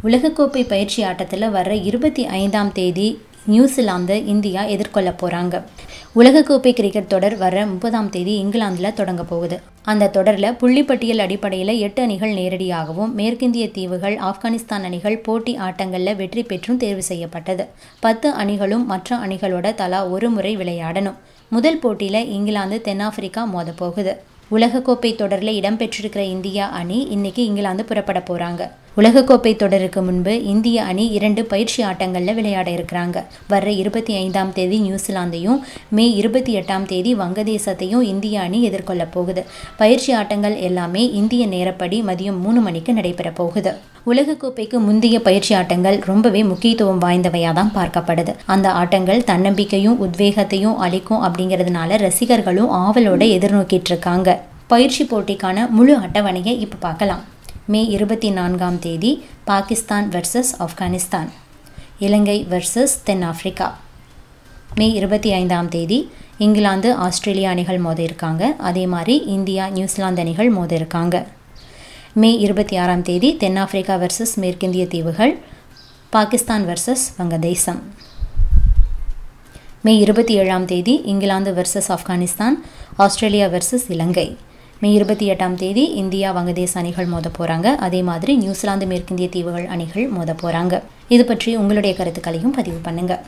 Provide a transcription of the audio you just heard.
உலகக்கோப்பை பயிற்சி ஆட்டத்தில் வர்ற இருபத்தி ஐந்தாம் தேதி நியூசிலாந்து இந்தியா எதிர்கொள்ள போகிறாங்க உலகக்கோப்பை கிரிக்கெட் தொடர் வர முப்பதாம் தேதி இங்கிலாந்தில் தொடங்க போகுது அந்த தொடரில் புள்ளிப்பட்டியல் அடிப்படையில் எட்டு அணிகள் நேரடியாகவும் மேற்கிந்திய தீவுகள் ஆப்கானிஸ்தான் அணிகள் போட்டி ஆட்டங்களில் வெற்றி பெற்றும் தேர்வு செய்யப்பட்டது பத்து அணிகளும் மற்ற அணிகளோட தலா ஒரு முறை விளையாடணும் முதல் போட்டியில் இங்கிலாந்து தென்னாப்பிரிக்கா மோத போகுது உலகக்கோப்பை தொடரில் இடம்பெற்றிருக்கிற இந்தியா அணி இன்னைக்கு இங்கிலாந்து புறப்பட போகிறாங்க உலகக்கோப்பை தொடருக்கு முன்பு இந்திய அணி இரண்டு பயிற்சி ஆட்டங்களில் விளையாட இருக்கிறாங்க வர்ற இருபத்தி ஐந்தாம் தேதி நியூசிலாந்தையும் மே இருபத்தி எட்டாம் தேதி வங்கதேசத்தையும் இந்திய அணி எதிர்கொள்ள போகுது பயிற்சி ஆட்டங்கள் எல்லாமே இந்திய நேரப்படி மதியம் மூணு மணிக்கு நடைபெற போகுது உலகக்கோப்பைக்கு முந்தைய பயிற்சி ஆட்டங்கள் ரொம்பவே முக்கியத்துவம் வாய்ந்தவையாக தான் பார்க்கப்படுது அந்த ஆட்டங்கள் தன்னம்பிக்கையும் உத்வேகத்தையும் அளிக்கும் அப்படிங்கிறதுனால ரசிகர்களும் ஆவலோட எதிர்நோக்கிட்டு இருக்காங்க பயிற்சி போட்டிக்கான முழு அட்டவணையை இப்போ பார்க்கலாம் மே இருபத்தி நான்காம் தேதி பாகிஸ்தான் வர்சஸ் ஆப்கானிஸ்தான் இலங்கை வர்சஸ் தென்னாப்பிரிக்கா மே இருபத்தி ஐந்தாம் தேதி இங்கிலாந்து ஆஸ்திரேலியா அணிகள் மோத இருக்காங்க அதே மாதிரி இந்தியா நியூசிலாந்து அணிகள் மோத இருக்காங்க மே இருபத்தி ஆறாம் தேதி தென்னாப்பிரிக்கா வர்சஸ் மேற்கிந்திய தீவுகள் பாகிஸ்தான் வர்சஸ் வங்கதேசம் மே இருபத்தி ஏழாம் தேதி England versus Afghanistan Australia versus Ilangai மே இருபத்தி எட்டாம் தேதி இந்தியா வங்கதேச அணிகள் மோத போகிறாங்க அதே மாதிரி நியூசிலாந்து மேற்கிந்திய தீவுகள் அணிகள் மோத போகிறாங்க இது பற்றி உங்களுடைய கருத்துக்களையும் பதிவு பண்ணுங்கள்